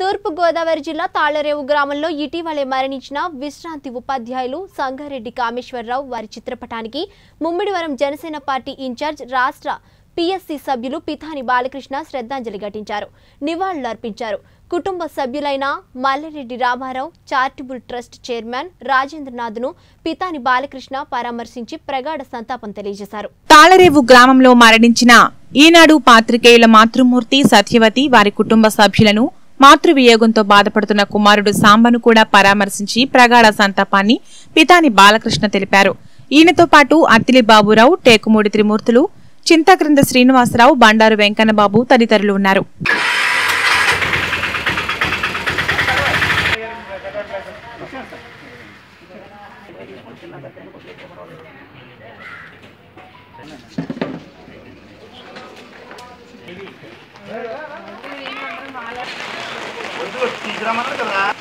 తూర్పు గోదావరి జిల్లా తాళ్లరేవు గ్రామంలో ఇటీవలే మరణించిన విశ్రాంతి ఉపాధ్యాయులు సంగారెడ్డి కామేశ్వరరావు వారి చిత్రపటానికి ముమ్మిడివరం జనసేన పార్టీ ఇన్ఛార్జ్ రాష్ట్ర పిఎస్సి సభ్యులు పితాని బాలకృష్ణ శ్రద్ధాంజలి ఘటించారు నివాళులర్పించారు కుటుంబ సభ్యులైన Mallereddy Rama Rao charitable trust chairman రాజేంద్రనాథ్ను పితాని బాలకృష్ణ పరామర్శించి ప్రగాఢ సంతాపం తెలియజేశారు తాళరేవు గ్రామంలో మరణించిన ఈనాడు పాత్రికేయుల మాతృమూర్తి సత్యవతి వారి కుటుంబ సభ్యులను మాతృవియోగంతో బాధపడుతున్న కుమారుడు సాంబను కూడా పరామర్శించి ప్రగాఢ సంతాపాన్ని పితాని బాలకృష్ణ తెలిపారు ఈయనతో పాటు అత్తిలి బాబురావు టేకుమూడి త్రిమూర్తులు చింతక్రింద శ్రీనివాసరావు బండారు వెంకన్నబాబు తదితరులు ఉన్నారు తీసుకురమ్మన్నారు కదా